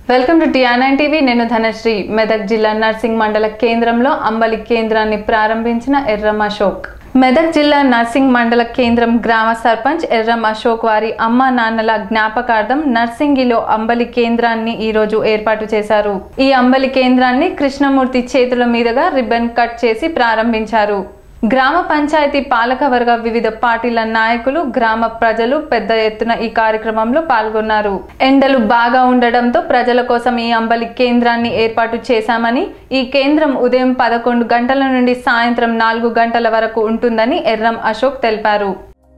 welcome to టిఆర్నైన్ TV నేను ధనశ్రీ మెదక్ జిల్లా nursing మండల కేంద్రంలో అంబలి కేంద్రాన్ని ప్రారంభించిన ఎర్రం అశోక్ మెదక్ జిల్లా నర్సింగ్ మండల కేంద్రం గ్రామ సర్పంచ్ ఎర్రం అశోక్ వారి అమ్మ నాన్నల జ్ఞాపకార్థం నర్సింగిలో అంబలి కేంద్రాన్ని ఈ రోజు ఏర్పాటు చేశారు ఈ అంబలి కేంద్రాన్ని కృష్ణమూర్తి చేతుల మీదుగా రిబ్బన్ కట్ చేసి ప్రారంభించారు గ్రామ పంచాయతీ పాలకవర్గ వివిధ పార్టీల నాయకులు గ్రామ ప్రజలు పెద్ద ఎత్తున ఈ కార్యక్రమంలో పాల్గొన్నారు ఎండలు బాగా ఉండడంతో ప్రజల కోసం ఈ అంబలి కేంద్రాన్ని ఏర్పాటు చేశామని ఈ కేంద్రం ఉదయం పదకొండు గంటల నుండి సాయంత్రం నాలుగు గంటల వరకు ఉంటుందని ఎర్రం అశోక్ తెలిపారు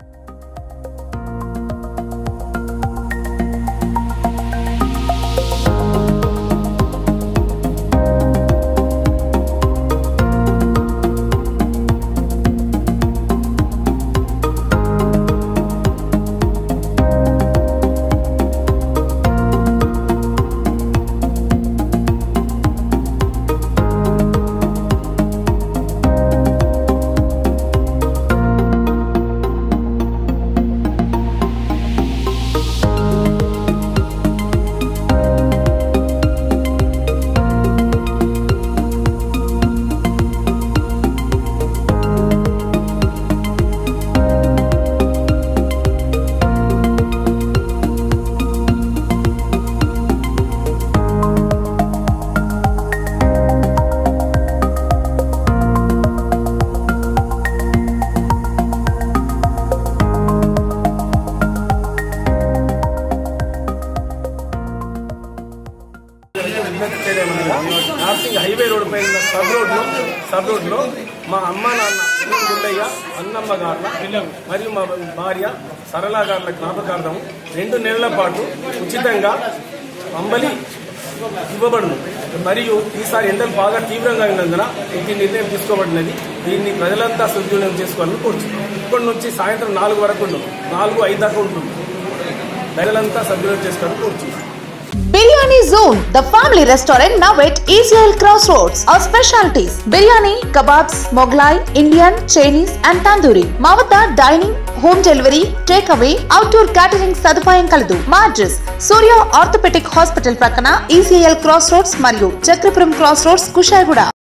విజ్ఞప్తి చేయలేమనగా నార్సింగ్ హైవే రోడ్ పై ఉన్న సబ్ రోడ్లో సబ్ రోడ్లో మా అమ్మ నాన్న గుండయ్య అన్నమ్మ గార్ల మరియు మా భార్య సరళ గార్ల జ్ఞాపకార్థం రెండు నెలల పాటు ఉచితంగా అంబలి ఇవ్వబడును మరియు ఈసారి ఎండలు బాగా తీవ్రంగా ఉన్నందున ఈ నిర్ణయం తీసుకోబడినది దీన్ని ప్రజలంతా సద్వినియోగం చేసుకోవాలని కోరుచున్నాం ఇప్పటి నుంచి సాయంత్రం నాలుగు వరకు ఉండదు నాలుగు ఐదు దాకా ఉంటుంది ప్రజలంతా సద్వినియోగం చేసుకోవాలని కోరుచున్నాం biryani zone the family restaurant now at ఈజ్రాయల్ cross roads our specialities biryani kebabs Mughlai Indian Chinese and tandoori మా వద్ద dining home delivery take away outdoor catering సదుపాయం కలదు మా అడ్రస్ సూర్య ఆర్థోపెటిక్ హాస్పిటల్ ప్రక్కన ఈసీఎల్ క్రాస్ రోడ్స్ మరియు చక్రపురం క్రాస్ రోడ్స్ కుషాయిగూడ